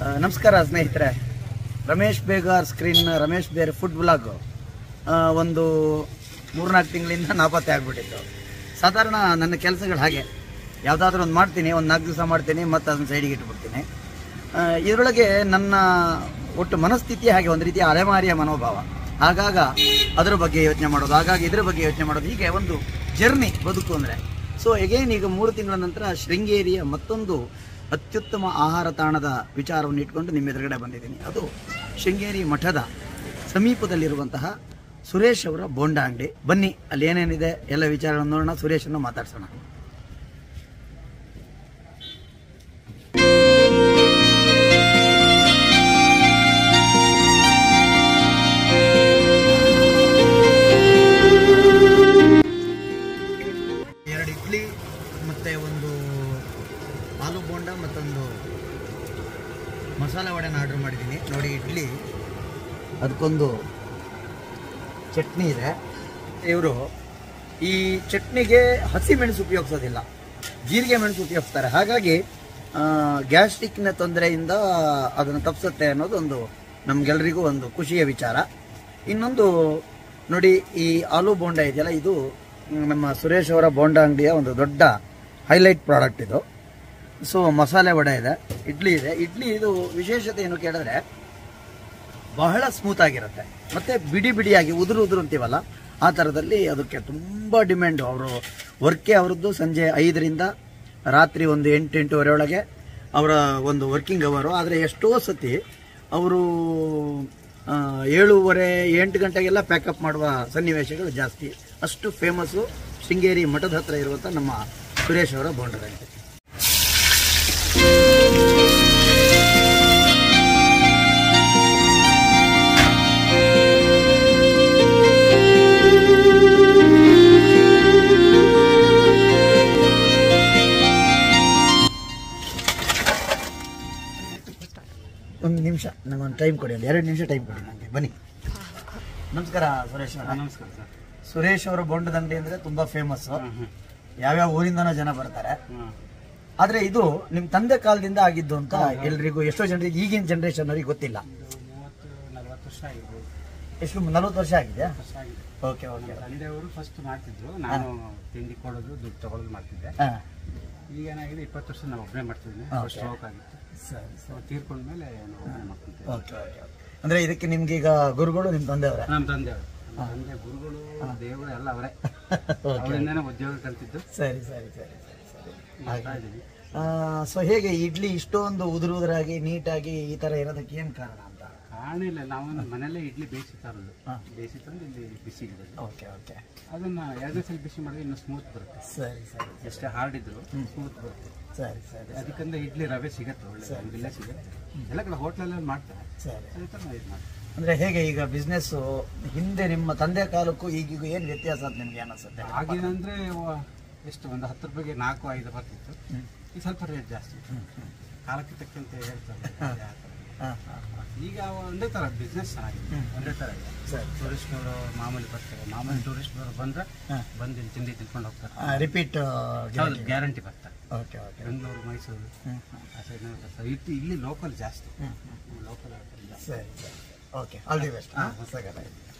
ಆ, ನಮಸ್ಕಾರ ಸ್ನೇಹಿತರೆ ರಮೇಶ್ ಬೇಗಾರ್ ಸ್ಕ್ರೀನ್ ರಮೇಶ್ ಬೇರ್ ಫುಡ್ ಬ್ಲಾಗ್ ಒಂದು ಮೂರ್ನಾಲ್ಕು ತಿಂಗಳಿಂದ ನಾಪತ್ತೆ ಆಗ್ಬಿಟ್ಟಿತ್ತು ಸಾಧಾರಣ ನನ್ನ ಕೆಲಸಗಳು ಹಾಗೆ ಯಾವುದಾದ್ರೂ ಒಂದು ಮಾಡ್ತೀನಿ ಒಂದು ನಾಲ್ಕು ದಿವಸ ಮಾಡ್ತೀನಿ ಮತ್ತು ಅದನ್ನ ಸೈಡಿಗೆ ಇಟ್ಬಿಡ್ತೀನಿ ಇದರೊಳಗೆ ನನ್ನ ಒಟ್ಟು ಮನಸ್ಥಿತಿ ಹಾಗೆ ಒಂದು ರೀತಿಯ ಅಲೆಮಾರಿಯ ಮನೋಭಾವ ಆಗಾಗ ಅದರ ಬಗ್ಗೆ ಯೋಚನೆ ಮಾಡೋದು ಆಗಾಗ ಇದರ ಬಗ್ಗೆ ಯೋಚನೆ ಮಾಡೋದು ಹೀಗೆ ಒಂದು ಜರ್ನಿ ಬದುಕು ಅಂದರೆ ಸೊ ಎಗೇನ್ ಈಗ ಮೂರು ತಿಂಗಳ ನಂತರ ಶೃಂಗೇರಿಯ ಮತ್ತೊಂದು ಅತ್ಯುತ್ತಮ ಆಹಾರ ತಾಣದ ವಿಚಾರವನ್ನು ಇಟ್ಕೊಂಡು ನಿಮ್ಮ ಎದುರುಗಡೆ ಬಂದಿದ್ದೀನಿ ಅದು ಶೃಂಗೇರಿ ಮಠದ ಸಮೀಪದಲ್ಲಿರುವಂತಹ ಸುರೇಶ್ ಅವರ ಬೋಂಡ ಅಂಗಡಿ ಬನ್ನಿ ಅಲ್ಲಿ ಏನೇನಿದೆ ಎಲ್ಲ ವಿಚಾರಗಳನ್ನು ನೋಡೋಣ ಸುರೇಶನ್ನು ಮಾತಾಡ್ಸೋಣ ಎರಡು ಇಡ್ಲಿ ಮತ್ತೆ ಒಂದು ಆಲೂ ಬೋಂಡ ಮತ್ತೊಂದು ಮಸಾಲೆ ವಡೆನ ಆರ್ಡರ್ ಮಾಡಿದ್ದೀನಿ ನೋಡಿ ಇಡ್ಲಿ ಅದಕ್ಕೊಂದು ಚಟ್ನಿ ಇದೆ ಇವರು ಈ ಚಟ್ನಿಗೆ ಹಸಿ ಮೆಣಸು ಉಪಯೋಗಿಸೋದಿಲ್ಲ ಜೀರಿಗೆ ಮೆಣಸು ಉಪಯೋಗಿಸ್ತಾರೆ ಹಾಗಾಗಿ ಗ್ಯಾಸ್ಟ್ರಿಕ್ನ ತೊಂದರೆಯಿಂದ ಅದನ್ನು ತಪ್ಪಿಸುತ್ತೆ ಅನ್ನೋದು ಒಂದು ನಮ್ಗೆಲ್ರಿಗೂ ಒಂದು ಖುಷಿಯ ವಿಚಾರ ಇನ್ನೊಂದು ನೋಡಿ ಈ ಆಲೂ ಬೋಂಡ ಇದೆಯಲ್ಲ ಇದು ಮ್, ನಮ್ಮ ಸುರೇಶ್ ಅವರ ಬೋಂಡ ಅಂಗಡಿಯ ಒಂದು ದೊಡ್ಡ ಹೈಲೈಟ್ ಪ್ರಾಡಕ್ಟ್ ಇದು ಸೊ ಮಸಾಲೆ ವಡೆ ಇದೆ ಇಡ್ಲಿ ಇದೆ ಇಡ್ಲಿ ಇದು ವಿಶೇಷತೆ ಏನು ಕೇಳಿದ್ರೆ ಬಹಳ ಸ್ಮೂತ್ ಆಗಿರುತ್ತೆ ಮತ್ತೆ ಬಿಡಿ ಬಿಡಿಯಾಗಿ ಉದುರು ಉದುರು ಅಂತೀವಲ್ಲ ಆ ಥರದಲ್ಲಿ ಅದಕ್ಕೆ ತುಂಬ ಡಿಮ್ಯಾಂಡು ಅವರು ವರ್ಕೇ ಅವರದ್ದು ಸಂಜೆ ಐದರಿಂದ ರಾತ್ರಿ ಒಂದು ಎಂಟು ಎಂಟೂವರೆ ಒಳಗೆ ಅವರ ಒಂದು ವರ್ಕಿಂಗ್ ಅವರು ಆದರೆ ಎಷ್ಟೋ ಸತಿ ಅವರು ಆ, ಏಳೂವರೆ ಎಂಟು ಗಂಟೆಗೆಲ್ಲ ಪ್ಯಾಕಪ್ ಮಾಡುವ ಸನ್ನಿವೇಶಗಳು ಜಾಸ್ತಿ ಅಷ್ಟು ಫೇಮಸ್ಸು ಶೃಂಗೇರಿ ಮಠದ ಹತ್ರ ಇರುವಂಥ ನಮ್ಮ ಸುರೇಶ್ ಅವರ ಬೋಂಡದಂತೆ ಒಂದು ನಿಮಿಷ ನಂಗೊಂದು ಟೈಮ್ ಕೊಡಿ ಒಂದು ಎರಡು ನಿಮಿಷ ಟೈಮ್ ಕೊಡಿ ನನಗೆ ಬನ್ನಿ ನಮಸ್ಕಾರ ಸುರೇಶ್ ಅವರ ನಮಸ್ಕಾರ ಸರ್ ಸುರೇಶ್ ಅವರ ಬೋಂಡದ ಅಂಗಡಿ ಅಂದ್ರೆ ತುಂಬಾ ಫೇಮಸ್ ಯಾವ್ಯಾವ ಊರಿಂದನೋ ಜನ ಬರ್ತಾರೆ ಆದ್ರೆ ಇದು ನಿಮ್ ತಂದೆ ಕಾಲದಿಂದ ಆಗಿದ್ದು ಅಂತ ಎಲ್ರಿಗೂ ಎಷ್ಟೋ ಜನರಿಗೆ ಈಗಿನ ಜನರೇಷನ್ ಅವ್ರಿಗೆ ಗೊತ್ತಿಲ್ಲ ಮೂವತ್ತು ನಲವತ್ತು ವರ್ಷ ಆಗಿರ್ಬೋದು ಎಷ್ಟು ನಲ್ವತ್ತು ವರ್ಷ ಆಗಿದೆಯಾ ವರ್ಷ ಆಗಿದೆ ಓಕೆ ಓಕೆ ತಂದೆಯವರು ಫಸ್ಟ್ ಮಾಡ್ತಿದ್ರು ನಾನು ತಿಂಡಿ ಕೊಡೋದು ದುಡ್ಡು ತಗೊಳ್ಳೋದು ಮಾಡ್ತಿದ್ದೆ ಈಗ ಏನಾಗಿದೆ ಇಪ್ಪತ್ತು ವರ್ಷ ನಾವು ಒಬ್ಬನೇ ಮಾಡ್ತಿದ್ದೀನಿ ಹಾ, ಸ್ಟ್ರೋಕ್ ಆಗಿತ್ತು ಸರಿ ಸೊ ತೀರ್ಕೊಂಡ್ಮೇಲೆ ನಾವು ಒಬ್ಬನೇ ಮಾಡ್ಕೊಂತೀವಿ ಓಕೆ ಓಕೆ ಅಂದ್ರೆ ಇದಕ್ಕೆ ನಿಮ್ಗೆ ಈಗ ಗುರುಗಳು ನಿಮ್ ತಂದೆಯವರೇ ನಮ್ಮ ತಂದೆಯವರು ನಮ್ಮ ತಂದೆ ಗುರುಗಳು ದೇವರು ಎಲ್ಲ ಅವರೇ ಅವರಿಂದನೇ ಉದ್ಯೋಗ ಕಲ್ತಿದ್ದು ಸರಿ ಸರಿ ಸರಿ ಸರಿ ಸರಿ ಮಾಡ್ತಾ ಇದ್ದೀವಿ ಸೊ ಹೇಗೆ ಇಡ್ಲಿ ಇಷ್ಟೊಂದು ಉದುರು ಉದುರಾಗಿ ನೀಟಾಗಿ ಈ ತರ ಇರೋದಕ್ಕೆ ಏನ್ ಕಾರಣ ಅಂತ ಕಾಣಿಲ್ಲ ನಾವು ಮನೆಯಲ್ಲೇ ಇಡ್ಲಿ ಬೇಯಿಸಿ ತರೋದು ಹಾ. ಬೇಯಿಸಿ ತಂದು ಇಲ್ಲಿ ಬಿಸಿ ಇಡೋದು ಓಕೆ ಓಕೆ ಅದನ್ನ ಎರಡನೇ ಸಲ ಬಿಸಿ ಮಾಡಿದ್ರೆ ಇನ್ನೂ ಸ್ಮೂತ್ ಬರುತ್ತೆ ಸರಿ ಸರಿ ಎಷ್ಟೇ ಹಾರ್ಡ್ ಇದ್ರು ಸ್ಮೂತ್ ಬರುತ್ತೆ ಸರಿ ಸರಿ ಅದಕ್ಕಂದ್ರೆ ಇಡ್ಲಿ ರವೆ ಸಿಗತ್ತೆ ಒಳ್ಳೆ ಅಂಗಡಿಲೇ ಸಿಗುತ್ತೆ ಎಲ್ಲ ಕಡೆ ಹೋಟ್ಲಲ್ಲಿ ಮಾಡ್ತಾರೆ ಸರಿ ಅದೇ ಥರ ನಾವು ಇದು ಮಾಡ್ತೀವಿ ಅಂದ್ರೆ ಹೇಗೆ ಈಗ ಬಿಸ್ನೆಸ್ ಹಿಂದೆ ನಿಮ್ಮ ತಂದೆ ಕಾಲಕ್ಕೂ ಈಗಿಗೂ ಏನ್ ವ್ಯತ್ಯಾಸ ಅಂತ ನಿಮ್ಗೆ ಅನಿಸುತ್ತೆ ಆಗಿನ ಅಂದ್ರೆ ವ- ಎಷ್ಟು ಒಂದು ಹತ್ತು ರೂಪಾಯಿಗೆ ನಾಲ್ಕು ಐದು ಬರ್ತಿತ್ತು ಈಗ ಸ್ವಲ್ಪ ರೇಟ್ ಜಾಸ್ತಿ ಕಾಲಕ್ಕೆ ತಕ್ಕಂತೆ ಹೇಳ್ತಾರೆ ಆ ಥರ. ಹಾ, ಹಾ, ಹಾ. ಈಗ ಒಂದೇ ಥರ ಬಿಸ್ನೆಸ್ ಚೆನ್ನಾಗಿದೆ ಒಂದೇ ಥರ ಇದೆ ಸರಿ ಟೂರಿಸ್ಟ್ನವರು ಮಾಮೂಲಿ ಬರ್ತಾರೆ ಮಾಮೂಲಿ ಟೂರಿಸ್ಟ್ನವರು ಬಂದ್ರೆ ಹಾ. ಬಂದು ಇಲ್ಲಿ ತಿಂಡಿ ತಿನ್ಕೊಂಡು ಹೋಗ್ತಾರೆ ರಿಪೀಟ್ ಹೌದು ಗ್ಯಾರಂಟಿ ಬರ್ತಾರೆ okay okay Bengaluru Mysuru hmm ಆ ಸೈಡ್ ಬರ್ತಾರೆ ಇಲ್ಲಿ ಇಲ್ಲಿ ಲೋಕಲ್ ಜಾಸ್ತಿ ಹ್ಮ್ ಲೋಕಲ್ ಜಾಸ್ತಿ ಸರಿ ಸರಿ ಓಕೆ ಆಲ್ ದಿ ಬೆಸ್ಟ್ ಹಾಂ